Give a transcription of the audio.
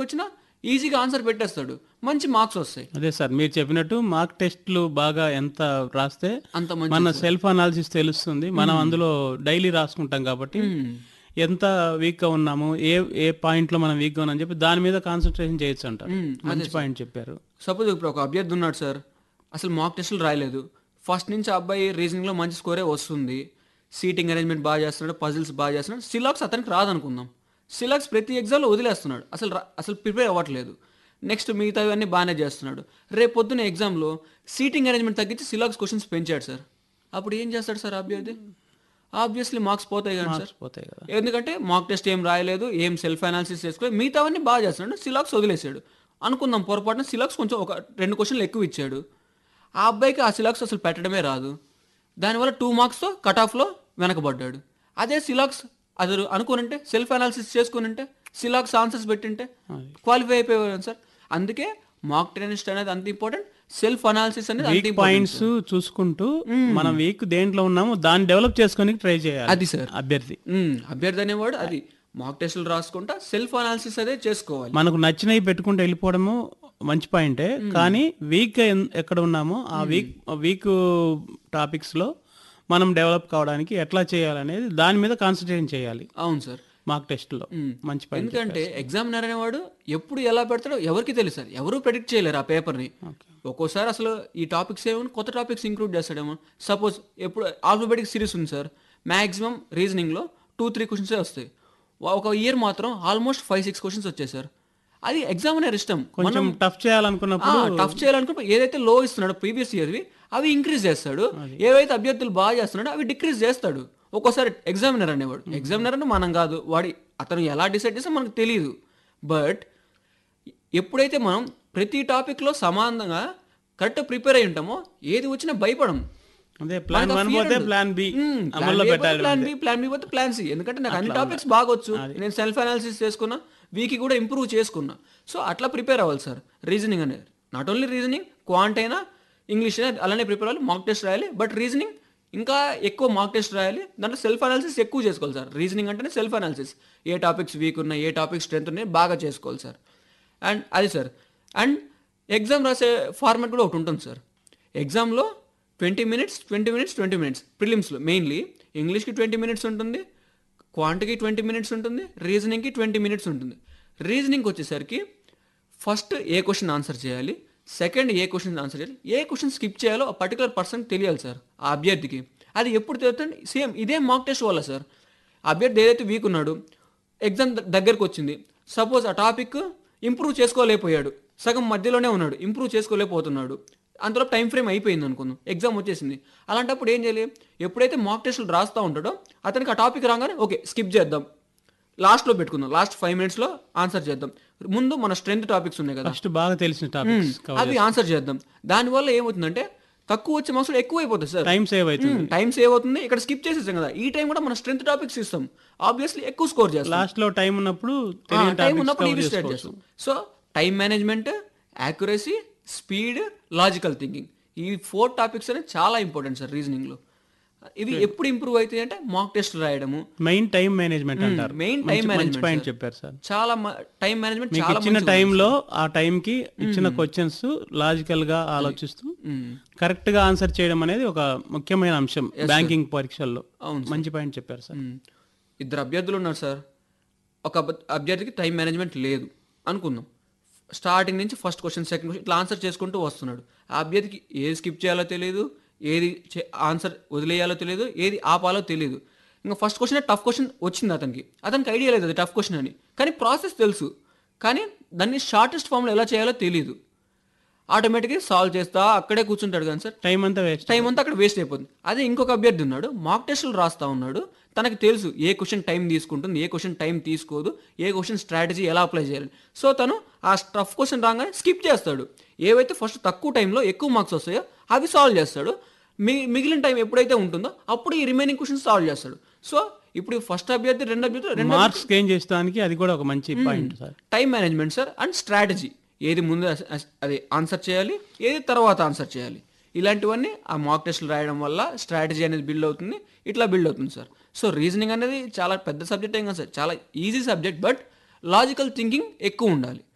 వచ్చినా ఈజీగా ఆన్సర్ పెట్టేస్తాడు మంచి మార్క్స్ వస్తాయి అదే సార్ మీరు చెప్పినట్టు మార్క్ టెస్ట్లు బాగా ఎంత రాస్తే అంత మంచి మన సెల్ఫ్ అనాలిసిస్ తెలుస్తుంది మనం అందులో డైలీ రాసుకుంటాం కాబట్టి ఎంత వీక్ గా ఉన్నాము ఏ ఏ పాయింట్ లో మనం వీక్ గా ఉన్నామని చెప్పి దాని మీద కాన్సన్ట్రేషన్ చేయొచ్చు అంటారు మంచి పాయింట్ చెప్పారు సపోజ్ ఇప్పుడు ఒక అభ్యర్థి ఉన్నాడు సార్ అసలు మాక్ టెస్టులు రాయలేదు ఫస్ట్ నుంచి ఆ అబ్బాయి రీజనింగ్లో మంచి స్కోరే వస్తుంది సీటింగ్ అరేంజ్మెంట్ బాగా చేస్తున్నాడు పజిల్స్ బాగా చేస్తున్నాడు సిలాక్స్ అతనికి రాదనుకుందాం సిలాక్స్ ప్రతి ఎగ్జామ్లో వదిలేస్తున్నాడు అసలు రా- అసలు ప్రిపేర్ అవ్వట్లేదు నెక్స్ట్ మిగతావన్నీ బాగానే చేస్తున్నాడు రేపు పొద్దున్న ఎగ్జామ్లో సీటింగ్ అరేంజ్మెంట్ తగ్గించి సిలాక్స్ క్వశ్చన్స్ పెంచాడు సార్ అప్పుడు ఏం చేస్తాడు సార్ ఆ అభ్యర్థి ఆబ్వియస్లీ మార్క్స్ పోతాయి కదా సార్ పోతాయి కదా ఎందుకంటే మాక్ టెస్ట్ ఏం రాయలేదు ఏం సెల్ఫ్ అనాలిసిస్ చేసుకోలేదు మిగతావన్నీ బాగా చేస్తున్నాడు సిలాక్స్ వదిలేసాడు అనుకుందాం పొరపాటున సిలాక్స్ కొంచెం ఒక రెండు క్వశ్చన్లు ఎక్కువ ఇచ్చాడు ఆ అబ్బాయికి ఆ సిలాక్స్ అసలు పెట్టడమే రాదు దానివల్ల టూ మార్క్స్తో కట్ ఆఫ్లో వెనకబడ్డాడు అదే సిలాక్స్ అది అనుకోనంటే సెల్ఫ్ అనాలిసిస్ చేసుకునింటే సిలాక్స్ ఆన్సర్స్ పెట్టింటే క్వాలిఫై అయిపోయేవారు సార్ అందుకే మాక్ టెస్ట్ అనేది అంత ఇంపార్టెంట్ సెల్ఫ్ అనాలిసిస్ అనేది అంత వీక్ ఇంపార్టెంట్ పాయింట్స్ చూసుకుంటూ మనం వీక్ దేంట్లో ఉన్నామో దాన్ని డెవలప్ చేసుకొని ట్రై చేయాలి అది సార్ అభ్యర్థి ఉమ్, అభ్యర్థి అనేవాడు అది మాక్ టెస్టులు రాసుకుంటా సెల్ఫ్ అనాలిసిస్ అదే చేసుకోవాలి మనకు నచ్చినవి పెట్టుకుంటూ వెళ్ళిపోవడము మంచి పాయింటే కానీ వీక్ ఎక్కడ ఉన్నామో ఆ వీక్ వీక్ టాపిక్స్ లో మనం డెవలప్ కావడానికి ఎట్లా చేయాలనేది దాని మీద కాన్సన్ట్రేషన్ చేయాలి అవును సార్ మార్క్ టెస్ట్ లో మంచి పాయింట్ ఎందుకంటే ఎగ్జామినర్ అనేవాడు ఎప్పుడు ఎలా పెడతాడో ఎవరికి తెలుసు సార్ ఎవరు ప్రెడిక్ట్ చేయలేరు ఆ పేపర్ని ఒక్కోసారి అసలు ఈ టాపిక్స్ ఏమో కొత్త టాపిక్స్ ఇంక్లూడ్ చేస్తాడేమో సపోజ్ ఎప్పుడు ఆల్ఫాబెటిక్ సిరీస్ ఉంది సార్ మ్యాక్సిమం రీజనింగ్లో టూ త్రీ క్వశ్చన్సే వస్తాయి ఒక ఇయర్ మాత్రం ఆల్మోస్ట్ ఫైవ్ సిక్స్ క్వశ్చన్స్ వచ్చాయి సార్ అది ఎగ్జామినర్ ఇష్టం కొంచెం టఫ్ చేయాలనుకున్నప్పుడు టఫ్ చేయాలనుకుంటే ఏదైతే లో ఇస్తున్నాడో ప్రీవియస్ ఇయర్వి అవి ఇంక్రీజ్ చేస్తాడు ఏవైతే అభ్యర్థులు బాగా చేస్తున్నాడో అవి డిక్రీజ్ చేస్తాడు ఒక్కోసారి ఎగ్జామినర్ అనేవాడు ఎగ్జామినర్ అంటే మనం కాదు వాడి అతను ఎలా డిసైడ్ చేస్తే మనకు తెలియదు బట్ ఎప్పుడైతే మనం ప్రతి టాపిక్లో సమానంగా కరెక్ట్ ప్రిపేర్ అయి ఉంటామో ఏది వచ్చినా భయపడం అదే ప్లాన్ వన్ పోతే ప్లాన్ బి అమల్లో పెట్టాలి ప్లాన్ బి ప్లాన్ బి పోతే ప్లాన్ సి ఎందుకంటే నాకు అన్ని టాపిక్స్ బాగొచ్చు నేను సెల్ఫ్ అనాలిసిస్ చేసుకున్నా వీకి కూడా ఇంప్రూవ్ చేసుకున్నా సో అట్లా ప్రిపేర్ అవ్వాలి సార్ రీజనింగ్ అనేది నాట్ ఓన్లీ రీజనింగ్ క్వాంట్ అయినా ఇంగ్లీష్ అయినా అలానే ప్రిపేర్ అవ్వాలి మాక్ టెస్ట్ రాయాలి బట్ రీజనింగ్ ఇంకా ఎక్కువ మాక్ టెస్ట్ రాయాలి దాంట్లో సెల్ఫ్ అనాలిసిస్ ఎక్కువ చేసుకోవాలి సార్ రీజనింగ్ అంటేనే సెల్ఫ్ అనాలిసిస్ ఏ టాపిక్స్ వీక్ ఉన్నాయి ఏ టాపిక్స్ స్ట్రెంత్ ఉన్నాయి బాగా చేసుకోవాలి సార్ అండ్ అది సార్ అండ్ ఎగ్జామ్ రాసే ఫార్మాట్ కూడా ఒకటి ఉంటుంది సార్ ఎగ్జామ్లో twenty minutes twenty minutes twenty minutes ప్రిలిమ్స్లో మెయిన్లీ ఇంగ్లీష్కి ట్వంటీ మినిట్స్ ఉంటుంది క్వాంట్కి ట్వంటీ మినిట్స్ ఉంటుంది రీజనింగ్కి ట్వంటీ మినిట్స్ ఉంటుంది రీజనింగ్కి వచ్చేసరికి ఫస్ట్ ఏ క్వశ్చన్ ఆన్సర్ చేయాలి సెకండ్ ఏ క్వశ్చన్ ఆన్సర్ చేయాలి ఏ క్వశ్చన్ స్కిప్ చేయాలో ఆ పర్టికులర్ పర్సన్ తెలియాలి సార్ ఆ అభ్యర్థికి అది ఎప్పుడు తెలుస్తుంది సేమ్ ఇదే మాక్ టెస్ట్ వల్ల సార్ ఆ అభ్యర్థి ఏదైతే వీక్ ఉన్నాడు ఎగ్జామ్ ద- దగ్గరకు వచ్చింది సపోజ్ ఆ టాపిక్ ఇంప్రూవ్ చేసుకోలేకపోయాడు సగం మధ్యలోనే ఉన్నాడు ఇంప్రూవ్ చేసుకోలేకపోతున్నాడు అంతలో టైం ఫ్రేమ్ అయిపోయింది అనుకుందాం ఎగ్జామ్ వచ్చేసింది అలాంటప్పుడు ఏం చేయాలి ఎప్పుడైతే మాక్ టెస్టులు రాస్తూ ఉంటాడో అతనికి ఆ టాపిక్ రాగానే ఓకే స్కిప్ చేద్దాం లాస్ట్లో పెట్టుకుందాం లాస్ట్ ఫైవ్ మినిట్స్లో ఆన్సర్ చేద్దాం ముందు మన స్ట్రెంత్ టాపిక్స్ ఉన్నాయి కదా ఫస్ట్ బాగా తెలిసిన టాపిక్స్ అవి ఆన్సర్ చేద్దాం దానివల్ల ఏమవుతుందంటే తక్కువ వచ్చే మార్క్స్ ఎక్కువ అయిపోతుంది సార్ టైం సేవ్ అవుతుంది టైం సేవ్ అవుతుంది ఇక్కడ స్కిప్ చేసేసాం కదా ఈ టైం కూడా మన స్ట్రెంత్ టాపిక్స్ ఇస్తాం ఆబ్వియస్లీ ఎక్కువ స్కోర్ చేస్తాం లాస్ట్ లో టైం ఉన్నప్పుడు తెలియని టైం టాపిక్స్ ఉన్నప్పుడు కవర్ ఇవి స్టార్ట్ చేసుకోవచ్చు చేస్తాం so time management accuracy speed logical thinking ఈ ఫోర్ టాపిక్స్ అనేవి చాలా ఇంపార్టెంట్ సార్ రీజనింగ్లో ఇవి ఎప్పుడు ఇంప్రూవ్ అవుతాయి అంటే మాక్ టెస్ట్ రాయడము మెయిన్ టైం మేనేజ్మెంట్ అంటారు మెయిన్ మంచి- టైం మంచి మేనేజ్మెంట్ పాయింట్ చెప్పారు సార్ చాలా టైం మేనేజ్మెంట్ మీకు చాలా ఇచ్చిన టైంలో ఆ టైంకి ఇచ్చిన క్వశ్చన్స్ లాజికల్ గా ఆలోచిస్తూ కరెక్ట్ గా ఆన్సర్ చేయడం అనేది ఒక ముఖ్యమైన అంశం బ్యాంకింగ్ పరీక్షల్లో మంచి పాయింట్ చెప్పారు సార్ మ్మ్. ఇద్దరు అభ్యర్థులు ఉన్నారు సార్ ఒక అభ- అభ్యర్థికి టైం మేనేజ్మెంట్ లేదు అనుకుందాం స్టార్టింగ్ నుంచి ఫస్ట్ క్వశ్చన్ సెకండ్ క్వశ్చన్ ఇట్లా ఆన్సర్ చేసుకుంటూ వస్తున్నాడు ఆ అభ్యర్థికి ఏది స్కిప్ చేయాలో తెలియదు ఏది ఆన్సర్ వదిలేయాలో తెలియదు ఏది ఆపాలో తెలియదు ఇంకా ఫస్ట్ క్వశ్చన్ టఫ్ క్వశ్చన్ వచ్చింది అతనికి అతనికి ఐడియా లేదు అది టఫ్ క్వశ్చన్ అని కానీ ప్రాసెస్ తెలుసు కానీ దాన్ని షార్టెస్ట్ ఫామ్లో ఎలా చేయాలో తెలియదు ఆటోమేటిక్గా సాల్వ్ చేస్తా అక్కడే కూర్చుంటాడు కానీ సార్ టైం అంతా వేస్ట్ టైం అంతా అక్కడ వేస్ట్ అయిపోతుంది అదే ఇంకొక అభ్యర్థి ఉన్నాడు మాక్ టెస్టులు రాస్తా ఉన్నాడు తనకు తెలుసు ఏ క్వశ్చన్ టైం తీసుకుంటుంది ఏ క్వశ్చన్ టైం తీసుకోదు ఏ క్వశ్చన్ స్ట్రాటజీ ఎలా అప్లై చేయాలి సో తను ఆ టఫ్ క్వశ్చన్ రాగానే స్కిప్ చేస్తాడు ఏవైతే ఫస్ట్ తక్కువ టైంలో ఎక్కువ మార్క్స్ వస్తాయో అవి సాల్వ్ చేస్తాడు మి మిగిలిన టైం ఎప్పుడైతే ఉంటుందో అప్పుడు ఈ రిమైనింగ్ క్వశ్చన్ సాల్వ్ చేస్తాడు సో ఇప్పుడు ఫస్ట్ అభ్యర్థి రెండు అభ్యర్థి రెండు మార్క్స్ గెయిన్ చేసడానికి అది కూడా ఒక మంచి point sir time management sir and strategy ఏది ముందు అస్- అస్- అది ఆన్సర్ చేయాలి ఏది తర్వాత ఆన్సర్ చేయాలి ఇలాంటివన్నీ ఆ మాక్ టెస్ట్లు రాయడం వల్ల స్ట్రాటజీ అనేది బిల్డ్ అవుతుంది ఇట్లా బిల్డ్ అవుతుంది సార్ సో రీజనింగ్ అనేది చాలా పెద్ద సబ్జెక్ట్ ఏం కాదు సార్ చాలా easy subject but logical thinking ఎక్కువ ఉండాలి